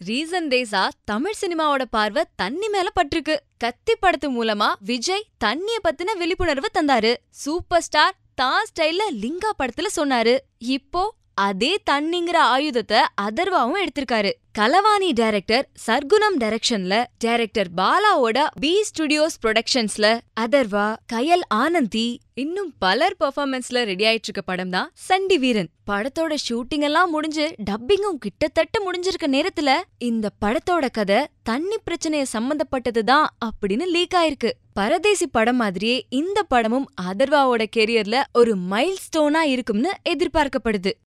recent டேஸா Tamil சினிமாவோட பார்வை தண்ணி மேல பட்டிருக்கு கத்தி படத்து மூலமா விஜய் தண்ணிய பத்தின விழிப்புணர்வு தந்தாரு சூப்பர் ஸ்டார் தான் ஸ்டைல்ல லிங்கா படத்துல சொன்னாரு இப்போ அதே தண்ணிங்கிற ஆயுதத்தை அதர்வாவும் எடுத்திருக்காரு கலவாணி டைரக்டர் சர்க்குணம் டைரக்ஷன்ல டைரக்டர் பாலாவோட பி ஸ்டுடியோஸ் ப்ரொடக்ஷன்ஸ்ல அதர்வா கயல் ஆனந்தி இன்னும் பலர் பெர்ஃபார்மன்ஸ்ல ரெடி ஆயிட்டு இருக்க படம் தான் சண்டி வீரன் படத்தோட ஷூட்டிங் எல்லாம் முடிஞ்சு டப்பிங்கும் கிட்டத்தட்ட முடிஞ்சிருக்க நேரத்துல இந்த படத்தோட கதை தண்ணி பிரச்சனைய சம்பந்தப்பட்டது தான் அப்படின்னு லீக் ஆயிருக்கு பரதேசி படம் மாதிரியே இந்த படமும் அதர்வாவோட கெரியர்ல ஒரு மைல் ஸ்டோனா இருக்கும்னு எதிர்பார்க்கப்படுது